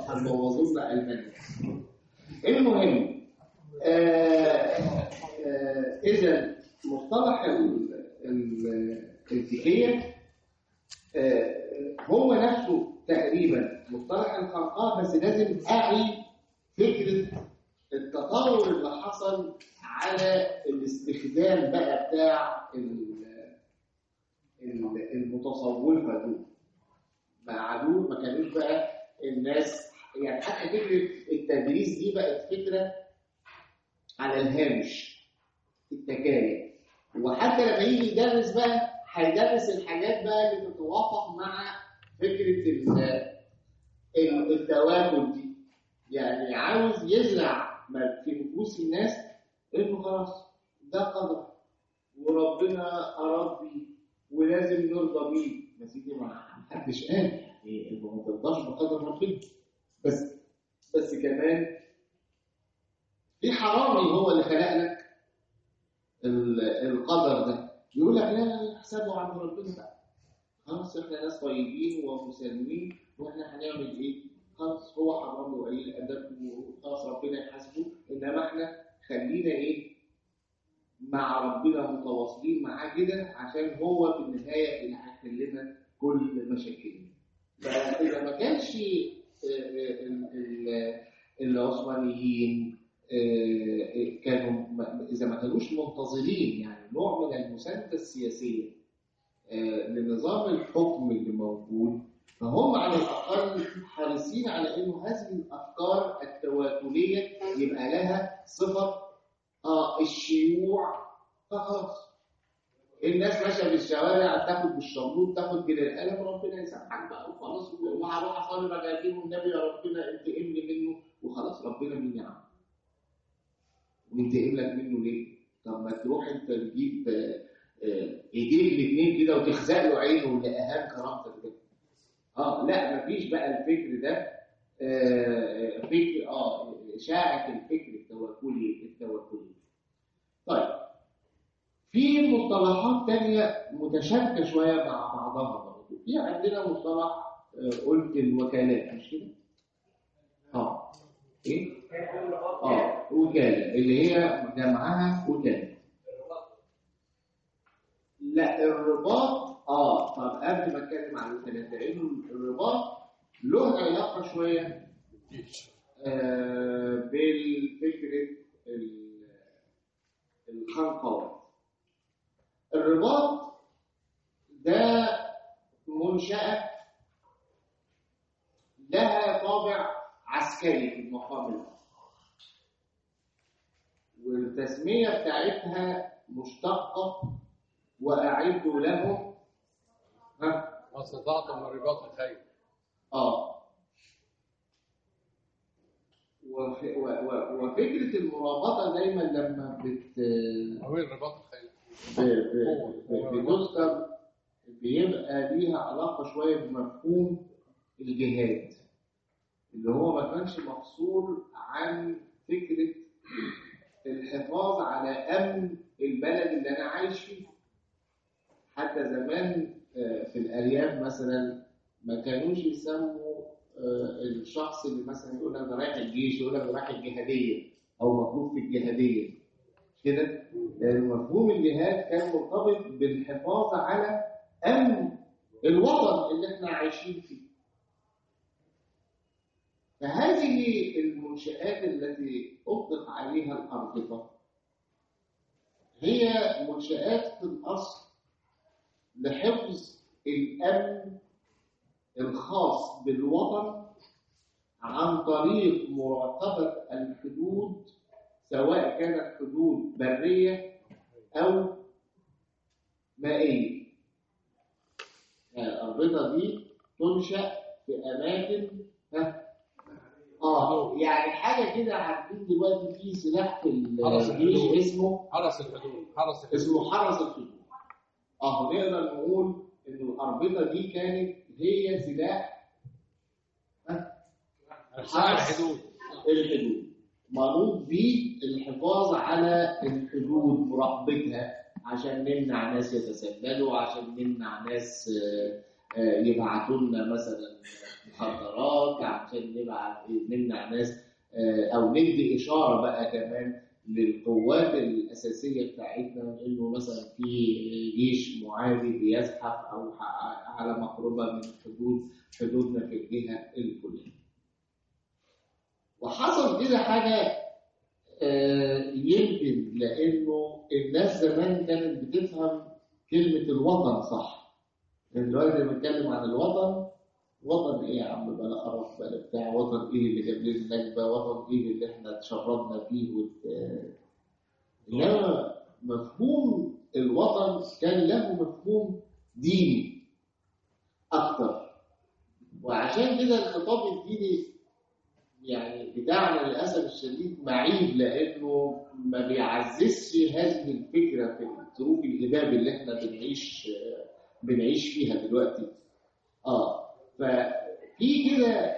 هنبوظوا لنا المانيا المهم آه آه اذا مصطلح ال- ال- الذكيه آه هو نفسه تقريبا مصطلح الخلقاء بس لازم اعي فكره التطور اللي حصل على الاستخدام بقى بتاع ال- ال- المتصوفه دول مع دول ما كانوش بقى الناس يعني حتى فكره التدريس دي بقت فكره على الهامش التكاليف وحتى لما يجي يدرس بقى هيدرس الحاجات بقى اللي تتوافق مع فكره ال- ال- التواكل دي يعني عاوز يزرع ما في نفوس الناس انه خلاص ده قدر وربنا اراد بيه ولازم نرضى بيه يا سيدي ما حدش قال يعني انت ما ترضاش بقدر ربنا بس بس كمان في حرامي هو اللي خلق لك ال- القدر ده يقول لك لا لا لا حسابه عند ربنا بقى خلاص احنا ناس طيبين ومسالمين واحنا هنعمل ايه؟ خلاص هو حرامي وقليل ادب وخلاص ربنا يحاسبه انما احنا خلينا ايه؟ مع ربنا متواصلين معاه كده عشان هو في النهايه اللي هيحل لنا كل مشاكلنا. فاذا ما كانش آه، آه، ال- ال- العثمانيين آه، كانوا ما- اذا ما كانوش منتظرين يعني نوع من المسانده السياسيه آه، لنظام الحكم اللي موجود فهم على الاقل حريصين على انه هذه الافكار التواتليه يبقى لها صفه اه الشيوع فخلاص الناس ماشيه في الشوارع تاخد بالشمروط تاخد بالقلم ربنا يسامحك بقى وخلاص وهروح اصلي ركعتين والنبي يا ربنا انتقم لي منه وخلاص ربنا مين يا عم وينتقم لك منه ليه؟ طب ما تروح انت تجيب آه، آه، ايديه الاثنين كده وتخزق له عينه اللي اهان كرامتك ده. اه لا مفيش بقى الفكر ده آه، فكر اه اشاعه الفكر التوكلي التوكلي. طيب في مصطلحات تانية متشابكة شوية مع بعضها برضه. في عندنا مصطلح آه، قلت الوكالات مش كده؟ اه ايه؟ اه وكالة اللي هي جمعها وكالة لا الرباط اه طب قبل ما اتكلم عن الوكالات لانه الرباط له علاقة شوية آه بالفكرة ال- الخنقوات الرباط ده منشأة لها طابع عسكري في المقام الأول والتسمية بتاعتها مشتقة وأعدوا لهم ها ما استطعتم من رباط الخيل آه وف... و... و... وفكرة المرابطة دايما لما بت هو رباط الخيل ب- ب- ب- بتذكر بيبقى ليها علاقة شوية بمفهوم الجهاد اللي هو ما كانش مفصول عن فكرة الحفاظ على أمن البلد اللي أنا عايش فيه حتى زمان آه، في الأرياف مثلا ما كانوش يسموا آه، الشخص اللي مثلا يقول لك ده رايح الجيش يقول لك ده رايح الجهادية أو مطلوب في الجهادية مش كده؟ لأن مفهوم الجهاد كان مرتبط بالحفاظ على أمن الوطن اللي احنا عايشين فيه. فهذه المنشآت التي أطلق عليها الأربطة هي منشآت في الأصل لحفظ الأمن الخاص بالوطن عن طريق مراقبة الحدود سواء كانت حدود برية أو مائية يعني الأربطة دي تنشأ في أماكن ها اه يعني حاجة كده عارفين دلوقتي في سلاح في حرس الجيش الحدود. اسمه حرس الحدود حرس الحدود اسمه حرس الحدود اه نقدر نقول ان الأربطة دي كانت هي سلاح ها حرس الحدود الحدود منوط به الحفاظ على الحدود مراقبتها عشان نمنع ناس يتسللوا عشان نمنع ناس آه، آه، يبعتوا لنا مثلا مخدرات عشان عشان نبعت نمنع ناس آه، او ندي اشاره بقى كمان للقوات الاساسيه بتاعتنا انه مثلا في جيش معادي بيزحف او ح- على مقربه من حدود حدودنا في الجهه الفلانيه. وحصل كده حاجه آه، يمكن لانه الناس زمان كانت بتفهم كلمه الوطن صح. لأن دلوقتي لما بنتكلم عن الوطن وطن ايه يا عم بلا قرف بلا بتاع وطن ايه اللي جاب لنا النكبه وطن ايه اللي احنا اتشربنا فيه وت... انما مفهوم الوطن كان له مفهوم ديني اكتر وعشان كده الخطاب الديني يعني بتاعنا للاسف الشديد معيب لانه ما بيعززش هذه الفكره في ظروف الهباب اللي احنا بنعيش بنعيش فيها دلوقتي اه ففي كده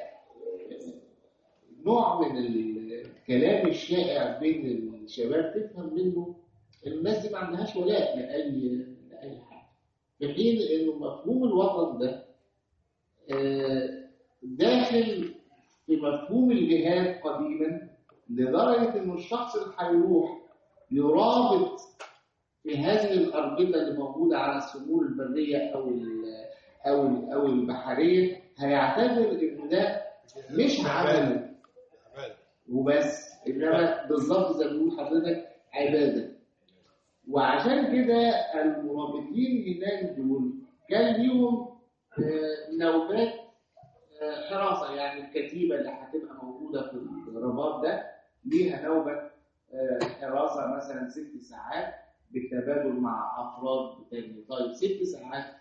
نوع من الكلام الشائع بين الشباب تفهم منه الناس دي ما عندهاش ولاء لاي لاي حاجه في حين انه مفهوم الوطن ده آه، داخل في مفهوم الجهاد قديما لدرجه انه الشخص اللي هيروح يرابط في هذه الاربطه اللي موجوده على السمور البريه او ال- او ال- او البحريه هيعتبر انه ده مش عمل وبس انما بالظبط زي ما بيقول حضرتك عباده وعشان كده المرابطين هناك دول كان ليهم آه، نوبات آه، حراسه يعني الكتيبه اللي هتبقى موجوده في الرباط ده ليها نوبه آه، حراسه مثلا ست ساعات بالتبادل مع افراد تاني طيب ست ساعات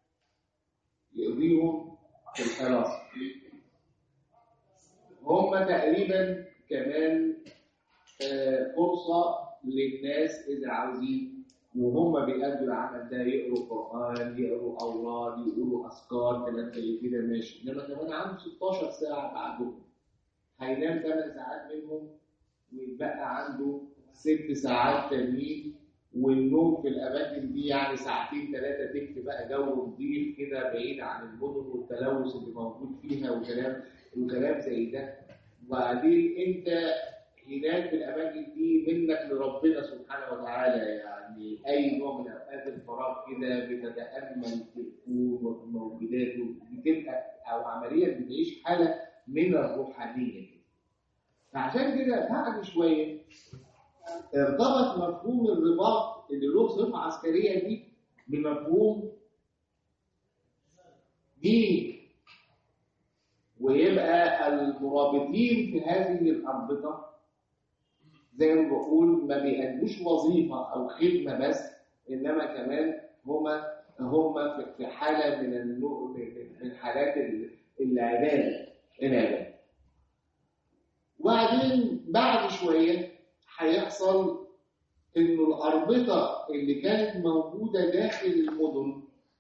يقضيهم في الحراسه هم تقريبا كمان آه، فرصه للناس اذا عاوزين وهم بيأدوا العمل ده يقروا قرآن يقروا أوراد يقولوا أذكار كلام زي كده ماشي إنما كمان عنده 16 ساعة بعدهم هينام 8 ساعات منهم ويتبقى عنده ست ساعات تانيين والنوم في الأماكن دي يعني ساعتين ثلاثة تكفي بقى جو نضيف كده بعيد عن المدن والتلوث اللي موجود فيها وكلام وكلام زي ده وبعدين أنت هناك في الأماكن دي منك لربنا سبحانه وتعالى يعني أي نوع من أوقات الفراغ كده بتتأمل في الكون وفي الموجودات بتبقى أو عمليا بتعيش حالة من الروحانية كده. فعشان كده بعد شوية ارتبط مفهوم الرباط اللي له صفة عسكرية دي بمفهوم ديني ويبقى المرابطين في هذه الأربطة زي ما بقول ما بيأدوش وظيفة أو خدمة بس إنما كمان هما هما في- في حالة من النوع من- من حالات ال- العبادة العبادة وبعدين بعد شوية هيحصل إنه الأربطة اللي كانت موجودة داخل المدن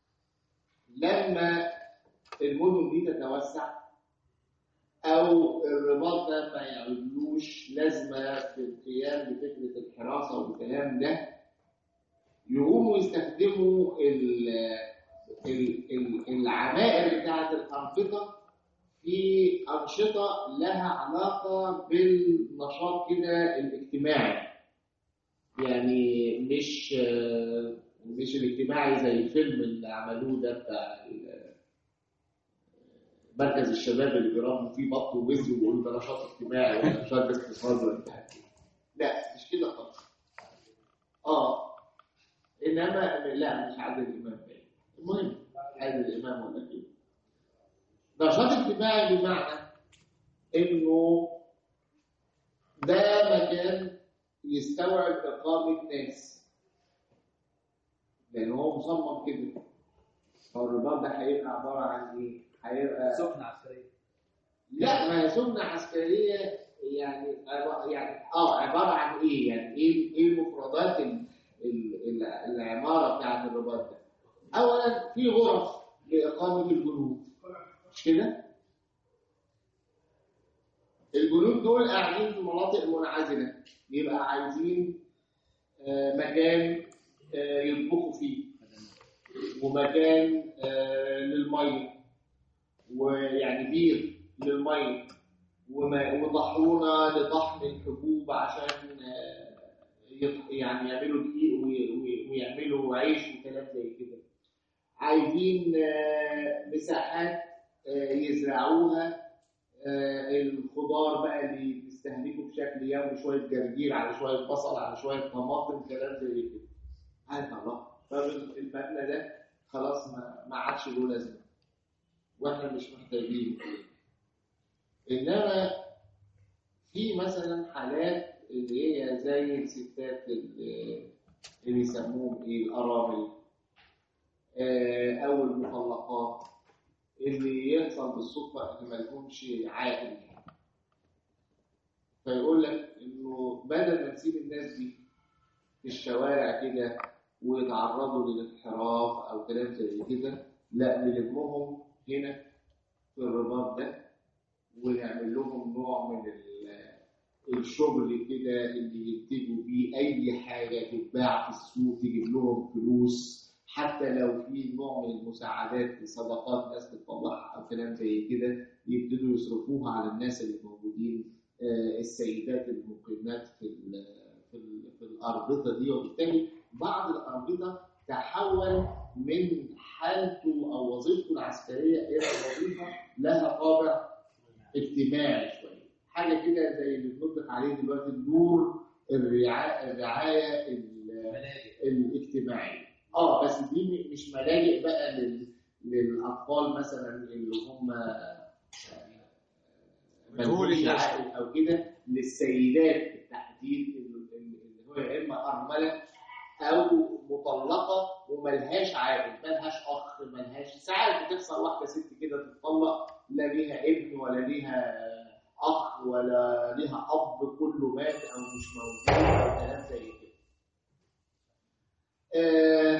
لما المدن دي تتوسع او الرباط ده ما يعملوش لازمه في القيام بفكره الحراسه والكلام ده يقوموا يستخدموا ال ال ال العمائر بتاعه الانشطه في انشطه لها علاقه بالنشاط كده الاجتماعي يعني مش مش الاجتماعي زي الفيلم اللي عملوه ده بتاع ال- مركز الشباب اللي بيربوا فيه بط ووز ويقولوا ده نشاط اجتماعي ولا نشاط اقتصادي ولا بتاع كده. لا مش كده خالص اه انما لا مش عادل الامام باين المهم عادل الامام ولا كده نشاط اجتماعي بمعنى انه ده مكان يستوعب اقامه ناس لان هو مصمم كده فالرباط ده هيبقى عباره عن ايه؟ هيبقى سخنة عسكرية لا ما هي سمنة عسكرية يعني يعني اه عبارة عن ايه؟ يعني ايه ايه مفردات ال- ال- ال- العمارة بتاعت الرباط ده؟ أولا في غرف لإقامة الجنود مش كده؟ الجنود دول قاعدين في مناطق منعزلة يبقى عايزين آه، مكان آه، يطبخوا فيه ومكان آه، للميه ويعني بير للميه وما- وطحونه لطحن الحبوب عشان آه، يط- يعني يعملوا دقيق وي- وي- ويعملوا عيش وكلام زي كده عايزين آه، مساحات آه، يزرعوها آه، الخضار بقى اللي بيستهلكوا بشكل يومي شويه جرجير على شويه بصل على شويه طماطم كلام زي كده عارف الله فالمبنى ده خلاص ما ما عادش له لازمه واحنا مش محتاجينه انما في مثلا حالات اللي هي زي الستات اللي اللي يسموهم ايه الارامل آه، او المطلقات اللي يحصل بالصدفه ان ما لهمش عائل فيقول لك انه بدل ما نسيب الناس دي في الشوارع كده ويتعرضوا للانحراف او كلام زي كده لا نلمهم هنا في الرباط ده ونعمل لهم نوع من ال- الشغل كده اللي ينتجوا بيه اي حاجه تتباع في السوق تجيب لهم فلوس حتى لو في نوع من المساعدات صدقات ناس بتطلعها او كلام زي كده يبتدوا يصرفوها على الناس اللي موجودين آه، السيدات المقيمات في ال في, ال في الاربطه دي وبالتالي بعض الاربطه تحول من حالته او وظيفته العسكريه الى وظيفه لها طابع اجتماعي شويه حاجه كده زي اللي بنطلق عليه دلوقتي دور الرعايه الرعايه ال- الاجتماعيه اه بس دي م- مش ملاجئ بقى لل... للاطفال مثلا اللي هم مجهول ملهمش النشأ. عائل او كده للسيدات بالتحديد اللي اللي هو يا اما ارمله او مطلقه وملهاش عائل ملهاش اخ ملهاش ساعات بتحصل واحده ست كده تتطلق لا ليها ابن ولا ليها اخ ولا ليها اب كله مات او مش موجود او كلام زي كده آه،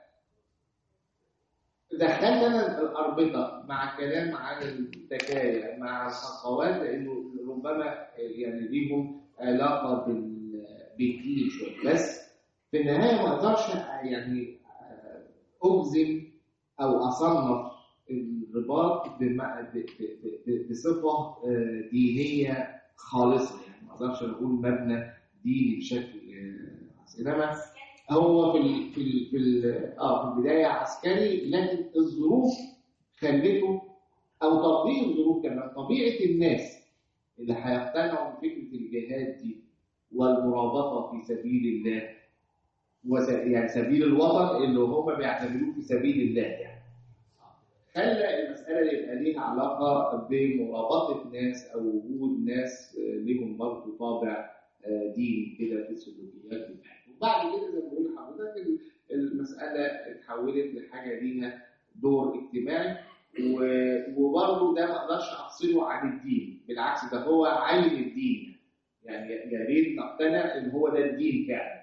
دخلت انا الاربطه مع كلام عن التكايا مع الخطوات لانه ربما يعني ليهم علاقه بال- بالدين شويه بس في النهايه ما اقدرش يعني آه، اجزم او اصنف الرباط بم- ب- ب- ب- بصفه آه، دينيه خالصه يعني ما اقدرش اقول مبنى ديني بشكل آه، انما هو في ال في ال في ال اه في البدايه عسكري لكن الظروف خلته او تطبيق الظروف كمان طبيعه الناس اللي هيقتنعوا بفكره الجهاد دي والمرابطه في سبيل الله وس يعني سبيل الوطن اللي هم بيعتبروه في سبيل الله يعني خلى المساله يبقى ليها علاقه بمرابطه ناس او وجود ناس آه، ليهم برضه طابع آه، ديني كده في السلوكيات بتاعتهم وبعد كده زي ما بقول لحضرتك ال- المساله اتحولت لحاجه ليها دور اجتماعي و- وبرضه ده ما اقدرش افصله عن الدين بالعكس ده هو عين الدين يعني يا ريت نقتنع ان هو ده الدين فعلا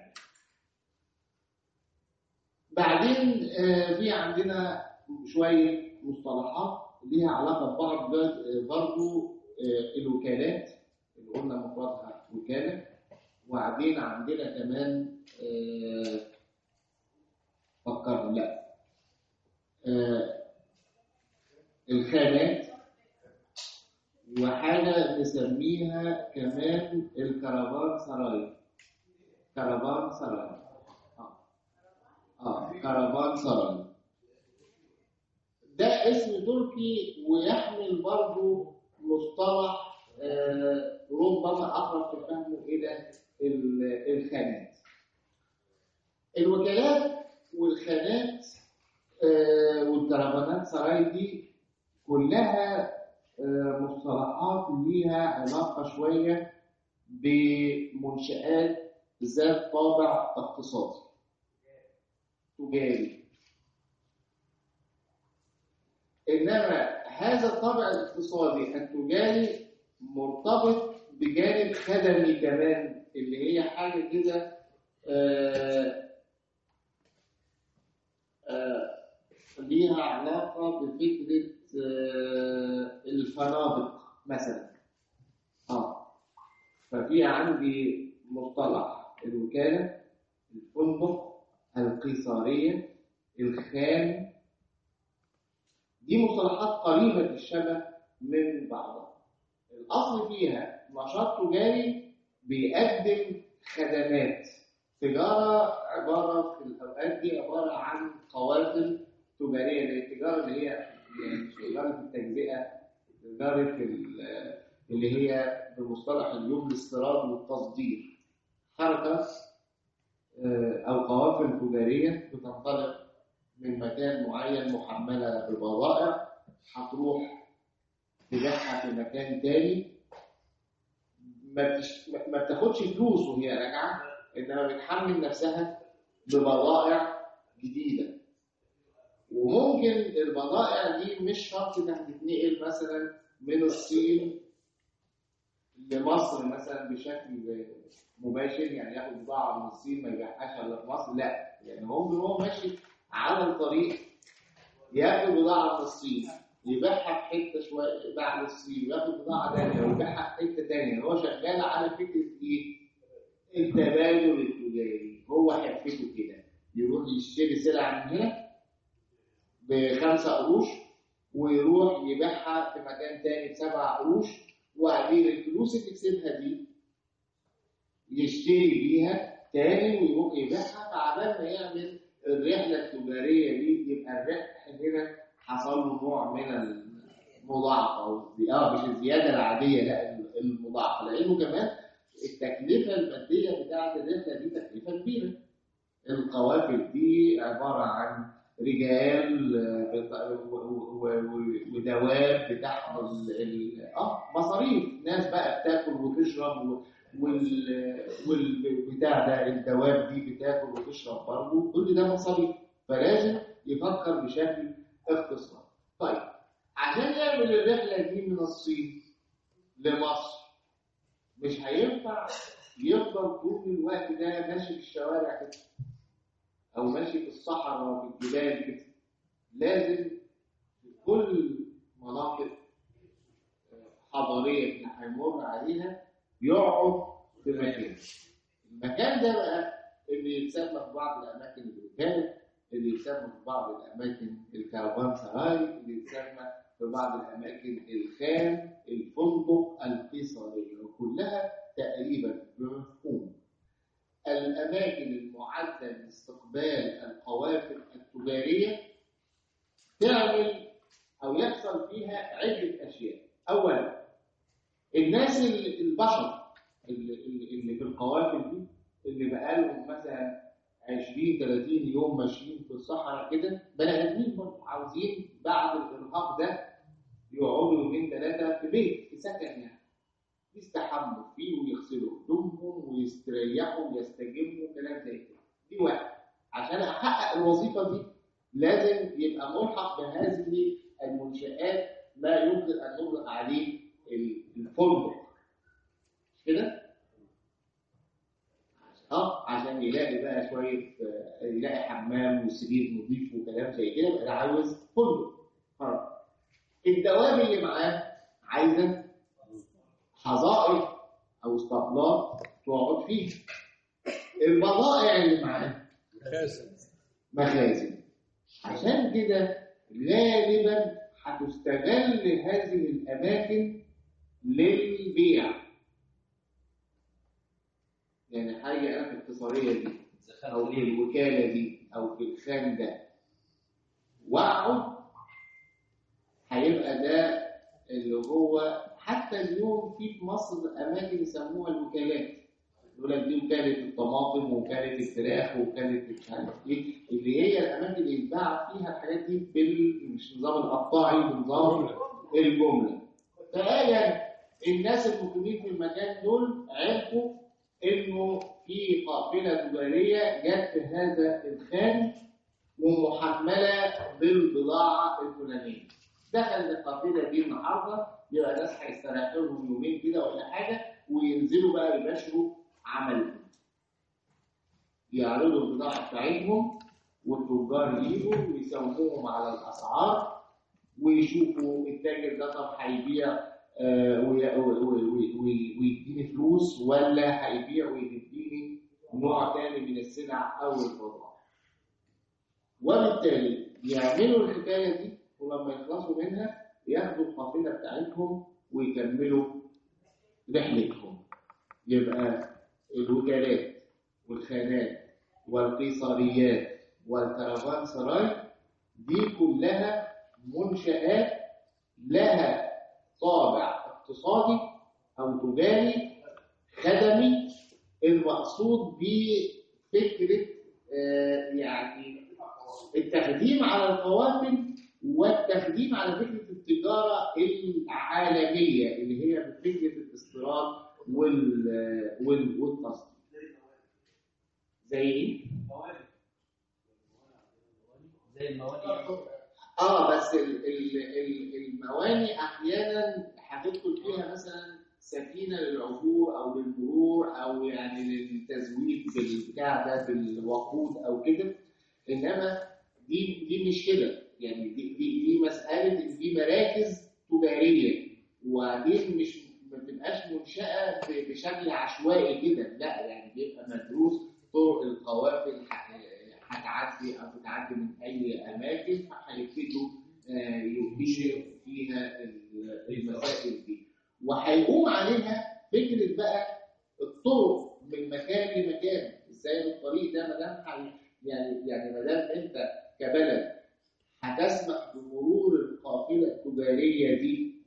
بعدين آه، في عندنا شويه مصطلحات ليها علاقه ببعض برضه الوكالات اللي قلنا مفردها وكاله وبعدين عندنا كمان آه، فكرنا لا آه، الخانات وحاجة نسميها كمان الكرفان سراي كرفان سراي اه اه كرفان سراي ده اسم تركي ويحمل برضه مصطلح آه، ربما اقرب في فهمه الى ال- الخانات الوكالات والخانات آه، والكرفانات سراي دي كلها آه، مصطلحات ليها علاقة شوية بمنشآت ذات طابع اقتصادي تجاري إنما هذا الطابع الاقتصادي التجاري مرتبط بجانب خدمي كمان اللي هي حاجة كده آه، آه، ليها علاقة بفكرة آه، الفنادق مثلا اه ففي عندي مصطلح الوكالة الفندق القيصرية الخان دي مصطلحات قريبة الشبه من بعضها الأصل الأصل فيها نشاط تجاري بيقدم خدمات تجارة عبارة في الأوقات دي عبارة عن قوافل تجارية زي التجارة اللي هي يعني مش تجارة التجزئة تجارة ال- اللي هي بمصطلح اليوم الاستيراد والتصدير حركة آه، أو قوافل تجارية بتنطلق من مكان معين محملة ببضائع هتروح تبيعها في مكان تاني ما بتش... ما- ما بتاخدش فلوس وهي راجعة إنما بتحمل نفسها ببضائع جديدة وممكن البضائع دي مش شرط انها تتنقل مثلا من الصين لمصر مثلا بشكل مباشر يعني ياخد بضاعه من الصين ما يبيعهاش الا في مصر لا يعني هو هو ماشي على الطريق ياخد بضاعه من الصين يبيعها في حته شويه بعد الصين وياخد بضاعه ثانيه ويبيعها في حته ثانيه هو شغال على فكره ايه؟ التبادل التجاري هو حرفته كده يروح يشتري سلعه من هنا بخمسة قروش ويروح يبيعها في مكان تاني بسبع قروش وبعدين الفلوس اللي كسبها دي يشتري بيها تاني ويروح يبيعها فعبال ما يعمل الرحلة التجارية دي يبقى الربح هنا حصل له نوع من المضاعفة أو الزي- اه مش الزيادة العادية لا المضاعفة لأنه كمان التكلفة المادية بتاعت الرحلة دي تكلفة كبيرة القوافل دي عبارة عن رجال آه، بت- و- و- و- ودواب بتحمل ال- اه مصاريف ناس بقى بتاكل وتشرب و- وال والبتاع ده الدواب دي بتاكل وتشرب برضه كل ده مصاريف فلازم يفكر بشكل اقتصادي طيب عشان يعمل الرحله دي من الصين لمصر مش هينفع يفضل طول الوقت ده ماشي في الشوارع كده او ماشي في الصحراء وفي الجبال كده لازم في كل مناطق حضاريه اللي هيمر عليها يقعد في مكان المكان ده بقى اللي يتسمى في بعض الاماكن الوكاله اللي يتسمى في بعض الاماكن الكرفان سراي اللي يتسمى في بعض الاماكن الخان الفندق القيصريه وكلها تقريبا بمفهوم الأماكن المعدة لاستقبال القوافل التجارية تعمل أو يحصل فيها عدة أشياء. أولا الناس ال- البشر اللي, اللي اللي في القوافل دي اللي بقالهم مثلا 20 30 يوم ماشيين في الصحراء كده بني آدمين برضه عاوزين بعد الإرهاق ده يقعدوا يومين ثلاثة في بيت في سكن يعني. يستحموا فيه ويغسلوا هدومهم ويستريحوا ويستجموا كلام زي كده دي واحد عشان احقق الوظيفه دي لازم يبقى ملحق بهذه المنشآت ما يمكن ان نطلق عليه الفندق مش كده؟ اه عشان يلاقي بقى شويه آه، يلاقي حمام وسرير نظيف وكلام زي كده يبقى ده عاوز فندق خلاص الدوام اللي معاه عايزه حظائر او اسطبلات تقعد فيه البضائع اللي معاه خازن مخازن عشان كده غالبا هتستغل هذه الاماكن للبيع يعني حاجه انا في الاقتصاديه دي او في الوكاله دي او في الخان ده واقعد هيبقى ده اللي هو حتى اليوم في في مصر اماكن يسموها الوكالات يقول لك دي وكاله الطماطم وكاله الفراخ وكاله مش عارف ايه اللي هي الاماكن اللي يتباع فيها الحاجات دي بال مش نظام القطاعي بنظام جملة. الجمله فآية الناس المقيمين في المكان دول عرفوا انه في قافله تجاريه جت في هذا الخان ومحمله بالبضاعه الفلانيه دخل القافله دي النهارده يبقى ناس هيستريحوا لهم يومين كده ولا حاجه وينزلوا بقى يباشروا عملهم يعرضوا البضاعه بتاعتهم والتجار يجوا ويساوموهم على الاسعار ويشوفوا التاجر ده طب هيبيع آه، وي- وي- وي- وي- ويديني فلوس ولا هيبيع ويديني نوع تاني من السلع او البضائع وبالتالي يعملوا الحكايه دي ولما يخلصوا منها ياخدوا القافله بتاعتهم ويكملوا رحلتهم يبقى الوكالات والخانات والقيصريات والكرفان سراي دي كلها منشآت لها طابع اقتصادي أو تجاري خدمي المقصود بفكرة آه، يعني التخديم على القوافل والتخديم على فكرة التجارة العالمية اللي هي فكرة الاستيراد وال- وال- والتصدير زي ايه؟ زي الموانئ اه بس ال- ال- ال- الموانئ احيانا هتدخل فيها مثلا سفينه للعبور او للمرور او يعني للتزويد بالبتاع ده بالوقود او كده انما دي دي مش كده يعني دي دي, دي مساله إن دي مراكز تجاريه وبعدين مش ما بتبقاش منشاه ب- بشكل عشوائي كده لا يعني بيبقى مدروس طرق القوافل ح- هتعدي او تتعدي من اي اماكن هيبتدوا آه، يبتدوا فيها ال- المسائل دي وهيقوم عليها فكره بقى الطرق من مكان لمكان ازاي الطريق ده ما دام هي- يعني يعني ما دام انت كبلد هتسمح بمرور القافله التجاريه دي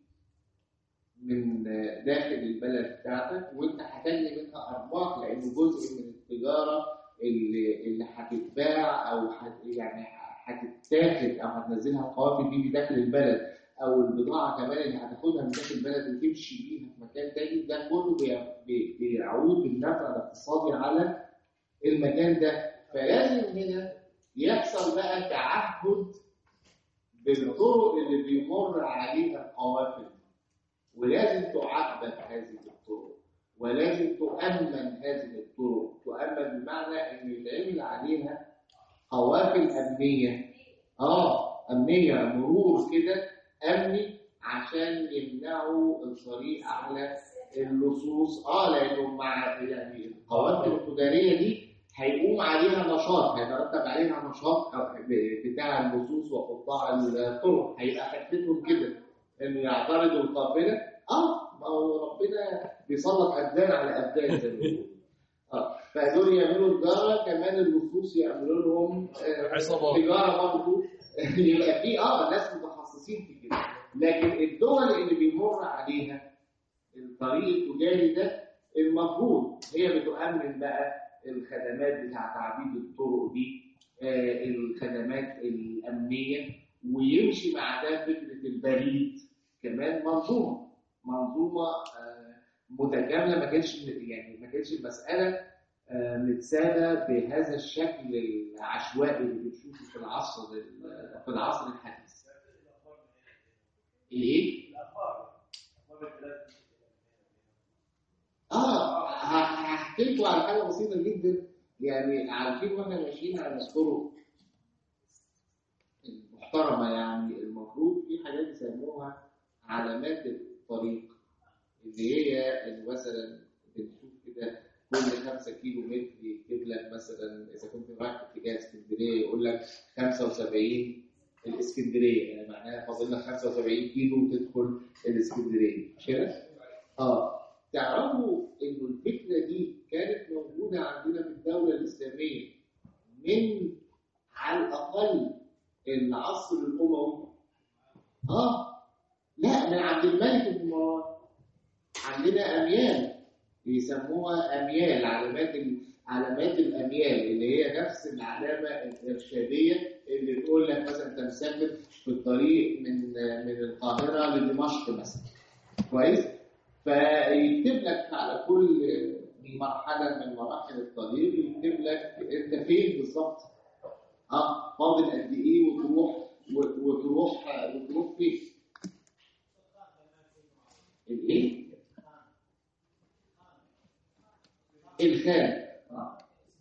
من آه، داخل البلد بتاعتك وانت هتجني منها ارباح لانه جزء من التجاره اللي اللي هتتباع او هت يعني هتتاخد او هتنزلها القوافل دي داخل البلد او البضاعه كمان اللي هتاخدها من داخل البلد وتمشي بيها في مكان تاني ده كله بي- بي- بيعود بالنفع الاقتصادي على المكان ده فلازم هنا يحصل بقى تعهد بالطرق اللي بيمر عليها القوافل ولازم تعبد هذه الطرق ولازم تؤمن هذه الطرق تؤمن بمعنى ان يتعمل عليها قوافل امنيه اه امنيه مرور كده امني عشان يمنعوا الطريق على اللصوص اه لانه مع يعني القوافل التجاريه دي هيقوم عليها نشاط هيترتب عليها نشاط أو بتاع اللصوص وقطاع الطرق هيبقى حتتهم كده انه يعترضوا القافله اه ما هو ربنا بيسلط ابدان على ابدان زي ما بيقولوا اه فدول يعملوا تجاره كمان اللصوص يعملوا لهم آه، عصابات. تجاره برضه يبقى في اه ناس متخصصين في كده لكن الدول اللي بيمر عليها الطريق التجاري ده المفروض هي بتؤمن بقى الخدمات بتاع تعبيد الطرق دي آه، الخدمات الامنيه ويمشي مع ده فكره البريد كمان منظومه منظومه آه، متكامله ما كانش يعني ما كانش المساله آه، متسابه بهذا الشكل العشوائي اللي بنشوفه في العصر ال- في العصر الحديث. الايه؟ اه ه- هحكي لكم على حاجه بسيطه جدا يعني عارفين واحنا ماشيين على الطرق المحترمه يعني المفروض في حاجات يسموها علامات الطريق اللي هي اللي مثلا بنشوف كده كل 5 كيلو متر يكتب لك مثلا اذا كنت رايح في اتجاه اسكندريه يقول لك 75 الاسكندريه يعني معناها فاضل لك 75 كيلو تدخل الاسكندريه مش كده؟ اه تعرفوا انه الفكره دي كانت موجوده عندنا في الدوله الاسلاميه من على الاقل العصر الاموي اه لا من عبد الملك بن مروان عندنا اميال بيسموها اميال علامات ال- علامات الاميال اللي هي نفس العلامه الارشاديه اللي تقول لك مثلا انت مسافر في الطريق من من القاهره لدمشق مثلا كويس فيكتب لك على كل مرحله من مراحل الطريق يكتب لك انت فين بالظبط اه فاضل قد ايه وتروح و- وتروح وتروح فين الايه الخان آه.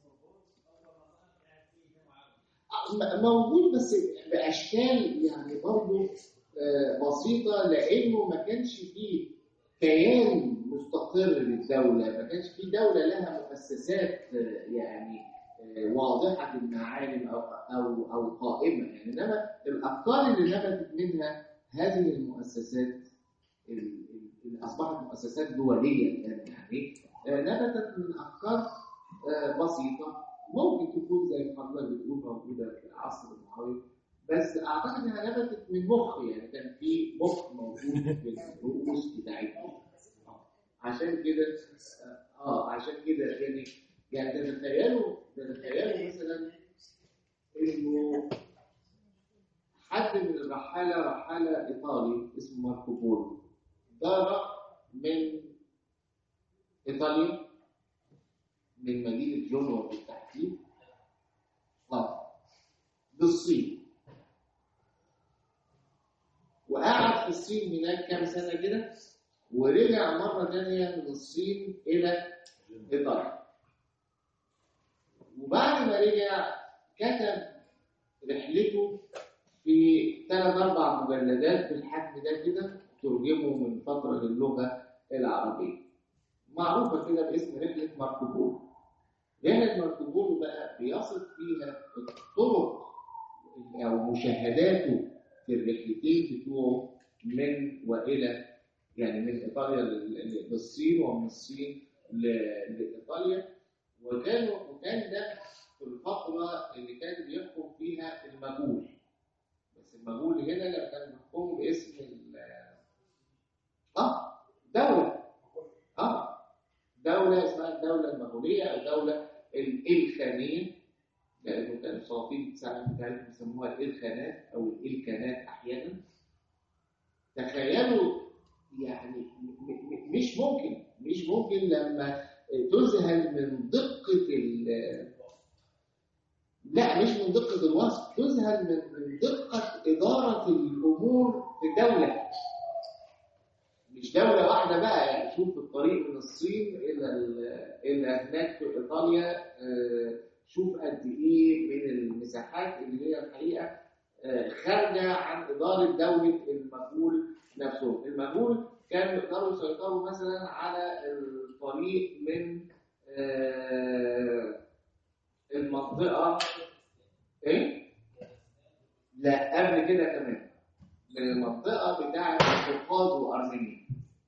م- موجود بس باشكال يعني برضه آه، بسيطه لانه ما كانش فيه كيان مستقر للدوله ما كانش فيه دوله لها مؤسسات آه، يعني آه، واضحه المعالم او او او قائمه يعني انما الافكار اللي نبتت منها هذه المؤسسات ال- ال- اصبحت مؤسسات دوليه الان يعني آه، نبتت من افكار آه، بسيطه ممكن تكون زي ما حضرتك بتقول موجوده في العصر المعاصر بس اعتقد انها نبتت من مخ يعني كان في مخ موجود في الرؤوس بتاعتهم عشان كده اه عشان كده يعني يعني تتخيلوا تتخيلوا مثلا انه حد من الرحاله رحاله ايطالي اسمه ماركو بولو دار من ايطاليا من مدينه جنوة بالتحديد اه للصين وقعد في الصين هناك كام سنه كده ورجع مره ثانيه من الصين الى ايطاليا وبعد ما رجع كتب رحلته في ثلاث اربع مجلدات بالحجم ده كده ترجمه من فتره للغه العربيه معروفه كده باسم رحله ماركو بولو رحله ماركو بولو بقى بيصف فيها الطرق او مشاهداته في الرحلتين بتوعه من والى يعني من ايطاليا لل- للصين ومن الصين ل- لايطاليا وكانوا وكان ده في الفتره اللي كان بيحكم فيها المغول بس المغول هنا لما كانوا بيحكموا باسم ال- اه دوله اه دوله اسمها الدوله المغوليه او دوله الالخانيه لانه كانوا السلاطين بتاعتهم بتاعتهم بيسموها الالخانات او الالكانات احيانا تخيلوا يعني م- م- مش ممكن مش ممكن لما تذهل من دقة ال لا مش من دقة الوصف تذهل من من دقة إدارة الأمور في الدولة مش دولة واحدة بقى يعني شوف الطريق من الصين إلى ال- إلى هناك في إيطاليا آه، شوف قد إيه من المساحات اللي هي الحقيقة آه، خارجة عن إدارة دولة المغول نفسهم المغول كانوا يقدروا يسيطروا مثلا على الطريق من آه، المنطقة إيه؟ لا قبل كده كمان من المنطقة بتاعة القوقاز وأرمينيا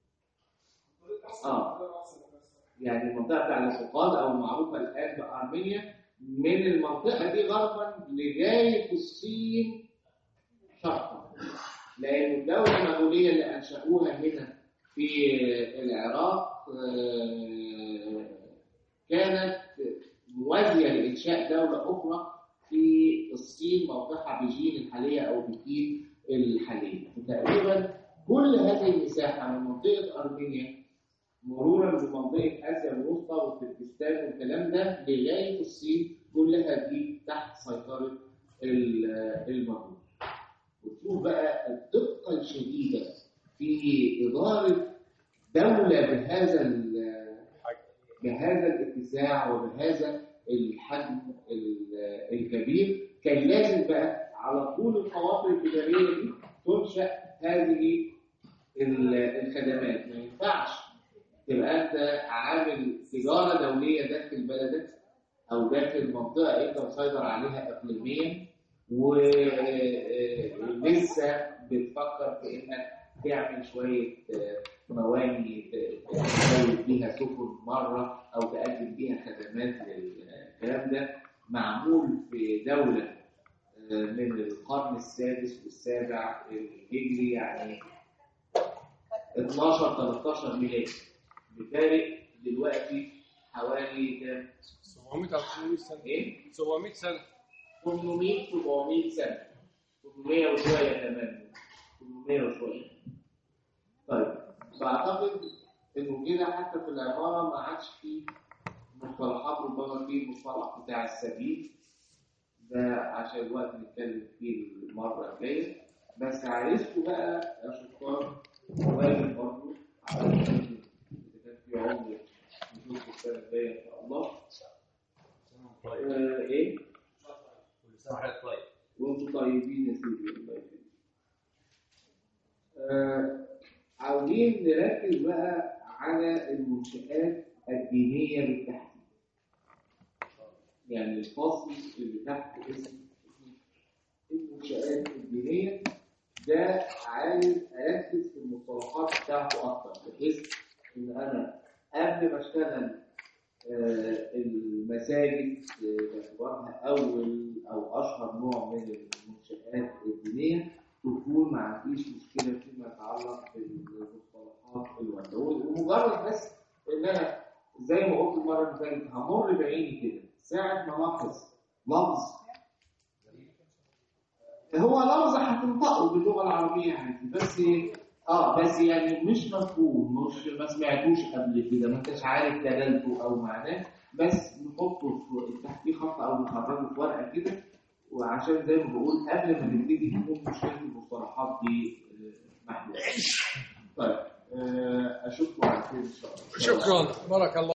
اه يعني المنطقة بتاع القوقاز أو المعروفة الآن بأرمينيا من المنطقة دي غربا لغاية الصين شرقا لأن الدولة المغولية اللي أنشأوها هنا في العراق آه، كانت موازية لإنشاء دولة أخرى في الصين موقعها بيجين الحالية أو بكين الحالية وتقريبا كل هذه المساحة من منطقة أرمينيا مرورا بمنطقة آسيا الوسطى وتركستان والكلام ده لغاية الصين كلها دي تحت سيطرة ال- المغول وتشوف بقى الدقة الشديدة في إدارة دولة بهذا ال- بهذا الاتساع وبهذا الحجم ال- الكبير كان لازم بقى على طول القوافل التجارية دي تنشأ هذه ال- الخدمات ما ينفعش تبقى انت عامل تجارة دولية داخل بلدك او داخل منطقة انت مسيطر عليها اقليميا ولسه بتفكر في انك تعمل شوية آه، مواني ت- تزود بيها سفن مرة او تقدم بيها خدمات للكلام ده معمول في دولة آه، من القرن السادس والسابع الهجري يعني 12 13 ميلادي بفارق دلوقتي حوالي كام 700 او 800 سنه ايه 700 سنه 800 700 سنه 800 وشويه كمان 800 وشويه طيب فاعتقد انه كده حتى في العباره ما عادش فيه مصطلحات ربما فيه المصطلح بتاع السبيل ده عشان الوقت نتكلم فيه المره الجايه بس عايزكم بقى يا شطار واجب برضه علشان اذا كان في عمر نشوف السنه الجايه ان شاء الله آه ايه كل سنه وحضرتك طيب وانتم طيبين يا سيدي الله يخليك. آه عاوزين نركز بقى على المنشآت الدينية بالتحديد. يعني الفصل اللي تحت اسم المنشآت الدينية ده عايز اركز في المصطلحات بتاعته اكتر بحيث ان انا قبل ما اشتغل آه، المساجد آه، باعتبارها اول او اشهر نوع من المنشآت الدينيه تكون ما عنديش مشكله فيما يتعلق بالمصطلحات الوردة ومجرد بس ان انا زي ما قلت المره اللي فاتت همر بعيني كده ساعه ما لاحظ لفظ هو لفظ هتنطقه باللغه العربيه عادي بس اه بس يعني مش مفهوم مش ما سمعتوش قبل كده ما انتش عارف دلالته او معناه بس نحطه في تحتيه خط او نخرجه في ورقه كده وعشان زي ما بقول قبل ما نبتدي تكون مشكله المصطلحات دي آه، محلوله. طيب آه، اشوفكم على خير ان شاء الله شكرا بارك الله